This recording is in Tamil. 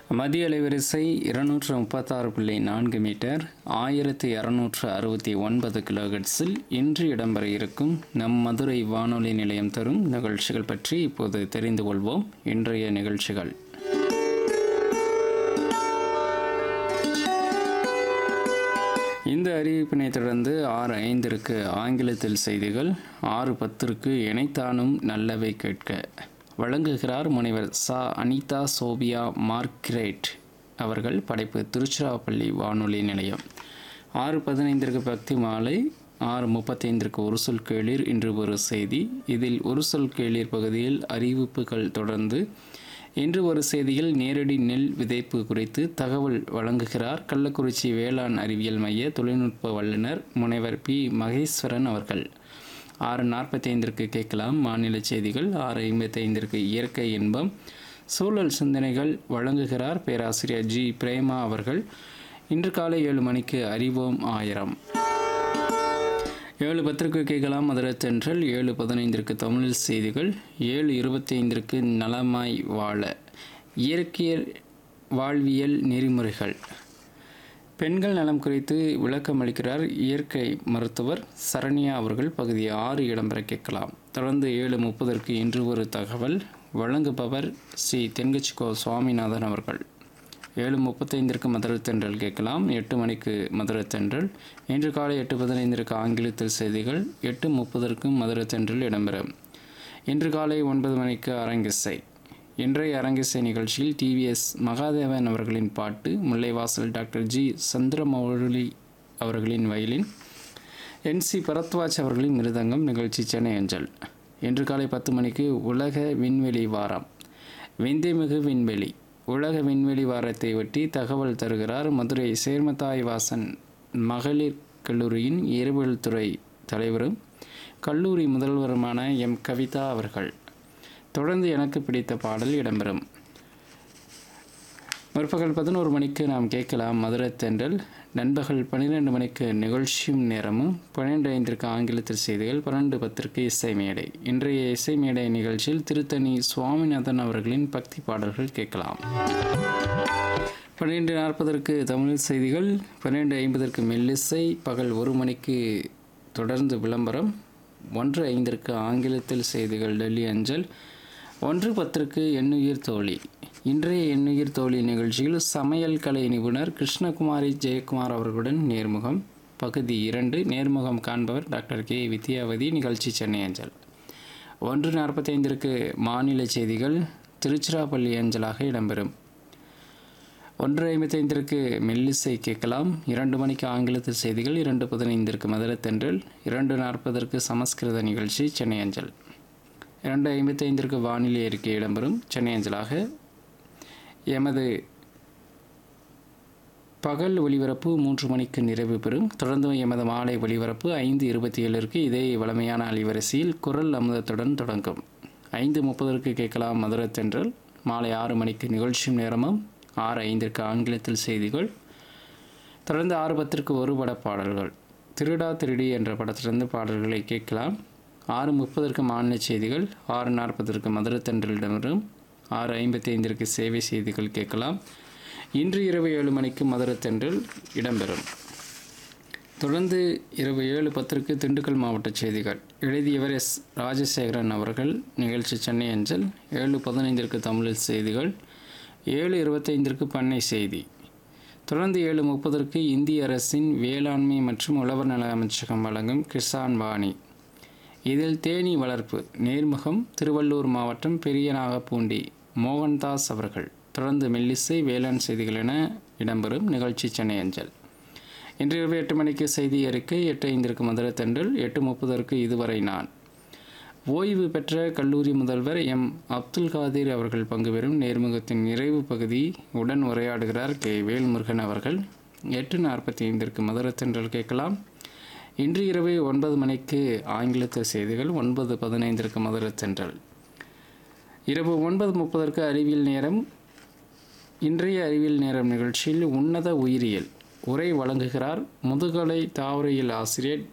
மத்திய அலைவரிசை இருநூற்று முப்பத்தாறு புள்ளி நான்கு மீட்டர் ஆயிரத்தி இரநூற்று அறுபத்தி ஒன்பது கிலோஹெட்ஸில் இன்று இடம்பெற இருக்கும் நம் மதுரை வானொலி நிலையம் தரும் நிகழ்ச்சிகள் பற்றி இப்போது தெரிந்து கொள்வோம் இன்றைய நிகழ்ச்சிகள் இந்த அறிவிப்பினை தொடர்ந்து ஆறு ஐந்திற்கு ஆங்கிலத்தில் செய்திகள் ஆறு பத்திற்கு இணைத்தானும் நல்லவை கேட்க வழங்குகிறார் முனைவர் சா அனிதா சோபியா மார்க்ரேட் அவர்கள் படைப்பு திருச்சிராப்பள்ளி வானொலி நிலையம் ஆறு பதினைந்திற்கு பக்தி மாலை ஆறு முப்பத்தைந்திற்கு ஒரு சொல் கேளீர் இன்று ஒரு செய்தி இதில் ஒரு சொல் கேளீர் பகுதியில் அறிவிப்புகள் தொடர்ந்து இன்று ஒரு செய்தியில் நேரடி நெல் விதைப்பு குறித்து தகவல் வழங்குகிறார் கள்ளக்குறிச்சி வேளாண் அறிவியல் மைய தொழில்நுட்ப வல்லுநர் முனைவர் பி மகேஸ்வரன் அவர்கள் ஆறு நாற்பத்தைந்திற்கு கேட்கலாம் மாநில செய்திகள் ஆறு ஐம்பத்தைந்திற்கு இயற்கை இன்பம் சூழல் சிந்தனைகள் வழங்குகிறார் பேராசிரியர் ஜி பிரேமா அவர்கள் இன்று காலை ஏழு மணிக்கு அறிவோம் ஆயிரம் ஏழு பத்திரிகை கேட்கலாம் மதுரை தென்றல் ஏழு பதினைந்திற்கு தமிழ் செய்திகள் ஏழு இருபத்தி ஐந்திற்கு நலமாய் வாழ இயற்கையல் வாழ்வியல் நெறிமுறைகள் பெண்கள் நலம் குறித்து விளக்கம் அளிக்கிறார் இயற்கை மருத்துவர் சரண்யா அவர்கள் பகுதி ஆறு இடம்பெற கேட்கலாம் தொடர்ந்து ஏழு முப்பதற்கு இன்று ஒரு தகவல் வழங்குபவர் ஸ்ரீ தென்கச்சிகோ சுவாமிநாதன் அவர்கள் ஏழு முப்பத்தைந்திற்கு மதுரை தென்றல் கேட்கலாம் எட்டு மணிக்கு மதுரை தென்றல் இன்று காலை எட்டு பதினைந்திற்கு ஆங்கிலத்தில் செய்திகள் எட்டு முப்பதற்கு மதுரை தென்றல் இடம்பெறும் இன்று காலை ஒன்பது மணிக்கு அரங்கிசை இன்றைய அரங்கிசை நிகழ்ச்சியில் டிவிஎஸ் மகாதேவன் அவர்களின் பாட்டு முல்லைவாசல் டாக்டர் ஜி சந்திரமௌழி அவர்களின் வயலின் என்சி பரத்வாஜ் அவர்களின் மிருதங்கம் நிகழ்ச்சி சென்னை அஞ்சல் இன்று காலை பத்து மணிக்கு உலக விண்வெளி வாரம் விந்தைமிகு விண்வெளி உலக விண்வெளி வாரத்தை ஒட்டி தகவல் தருகிறார் மதுரை சேர்மதாய் வாசன் மகளிர் கல்லூரியின் இயற்பியல் துறை தலைவரும் கல்லூரி முதல்வருமான எம் கவிதா அவர்கள் தொடர்ந்து எனக்கு பிடித்த பாடல் இடம்பெறும் முற்பகல் பதினோரு மணிக்கு நாம் கேட்கலாம் மதுரை தென்றல் நண்பகல் பன்னிரெண்டு மணிக்கு நிகழ்ச்சியும் நேரமும் பன்னிரெண்டு ஐந்திற்கு ஆங்கிலத்தில் செய்திகள் பன்னெண்டு பத்திற்கு இசை மேடை இன்றைய இசை மேடை நிகழ்ச்சியில் திருத்தணி சுவாமிநாதன் அவர்களின் பக்தி பாடல்கள் கேட்கலாம் பன்னிரெண்டு நாற்பதற்கு தமிழ் செய்திகள் பன்னிரெண்டு ஐம்பதற்கு மெல்லிசை பகல் ஒரு மணிக்கு தொடர்ந்து விளம்பரம் ஒன்று ஐந்திற்கு ஆங்கிலத்தில் செய்திகள் டெல்லி அஞ்சல் ஒன்று பத்திற்கு எண்ணுயிர் தோழி இன்றைய எண்ணுயிர் தோழி நிகழ்ச்சியில் சமையல் கலை நிபுணர் கிருஷ்ணகுமாரி ஜெயக்குமார் அவர்களுடன் நேர்முகம் பகுதி இரண்டு நேர்முகம் காண்பவர் டாக்டர் கே வித்யாவதி நிகழ்ச்சி சென்னை அஞ்சல் ஒன்று நாற்பத்தைந்திற்கு மாநில செய்திகள் திருச்சிராப்பள்ளி அஞ்சலாக இடம்பெறும் ஒன்று ஐம்பத்தைந்திற்கு மெல்லிசை கேட்கலாம் இரண்டு மணிக்கு ஆங்கிலத்தில் செய்திகள் இரண்டு பதினைந்திற்கு மதுரை தென்றல் இரண்டு நாற்பதற்கு சமஸ்கிருத நிகழ்ச்சி சென்னை அஞ்சல் இரண்டு ஐம்பத்தைந்திற்கு வானிலை அறிக்கை இடம்பெறும் சென்னை அஞ்சலாக எமது பகல் ஒளிபரப்பு மூன்று மணிக்கு நிறைவு பெறும் தொடர்ந்து எமது மாலை ஒளிபரப்பு ஐந்து இருபத்தி ஏழிற்கு இதே வளமையான அலைவரிசையில் குரல் அமுதத்துடன் தொடங்கும் ஐந்து முப்பதற்கு கேட்கலாம் மதுரை தென்றல் மாலை ஆறு மணிக்கு நிகழ்ச்சியும் நேரமும் ஆறு ஐந்திற்கு ஆங்கிலத்தில் செய்திகள் தொடர்ந்து ஆறு பத்திற்கு ஒரு பட பாடல்கள் திருடா திருடி என்ற படத்திலிருந்து பாடல்களை கேட்கலாம் ஆறு முப்பதற்கு மாநில செய்திகள் ஆறு நாற்பதற்கு மதுரை தென்றலிடமிரும் ஆறு ஐம்பத்தி ஐந்திற்கு சேவை செய்திகள் கேட்கலாம் இன்று இரவு ஏழு மணிக்கு மதுரை தென்றல் இடம்பெறும் தொடர்ந்து இரவு ஏழு பத்திற்கு திண்டுக்கல் மாவட்ட செய்திகள் எழுதியவர் எஸ் ராஜசேகரன் அவர்கள் நிகழ்ச்சி சென்னை அஞ்சல் ஏழு பதினைந்திற்கு தமிழில் செய்திகள் ஏழு இருபத்தைந்திற்கு பண்ணை செய்தி தொடர்ந்து ஏழு முப்பதற்கு இந்திய அரசின் வேளாண்மை மற்றும் உழவர் நல அமைச்சகம் வழங்கும் கிசான் வாணி இதில் தேனீ வளர்ப்பு நேர்முகம் திருவள்ளூர் மாவட்டம் பெரியநாகப்பூண்டி மோகன்தாஸ் அவர்கள் தொடர்ந்து மெல்லிசை வேளாண் செய்திகள் என இடம்பெறும் நிகழ்ச்சி சென்னை அஞ்சல் இன்று இரவு எட்டு மணிக்கு செய்தி அறிக்கை எட்டு ஐந்திற்கு மதுரை தென்றல் எட்டு முப்பதற்கு இதுவரை நான் ஓய்வு பெற்ற கல்லூரி முதல்வர் எம் அப்துல் காதிர் அவர்கள் பங்கு பெறும் நேர்முகத்தின் நிறைவு பகுதி உடன் உரையாடுகிறார் கே வேல்முருகன் அவர்கள் எட்டு நாற்பத்தி ஐந்திற்கு மதுரை தென்றல் கேட்கலாம் இன்று இரவு ஒன்பது மணிக்கு ஆங்கிலத்து செய்திகள் ஒன்பது பதினைந்திற்கு மதுரை தென்றல் இரவு ஒன்பது முப்பதற்கு அறிவியல் நேரம் இன்றைய அறிவியல் நேரம் நிகழ்ச்சியில் உன்னத உயிரியல் உரை வழங்குகிறார் முதுகலை தாவரையில் ஆசிரியர்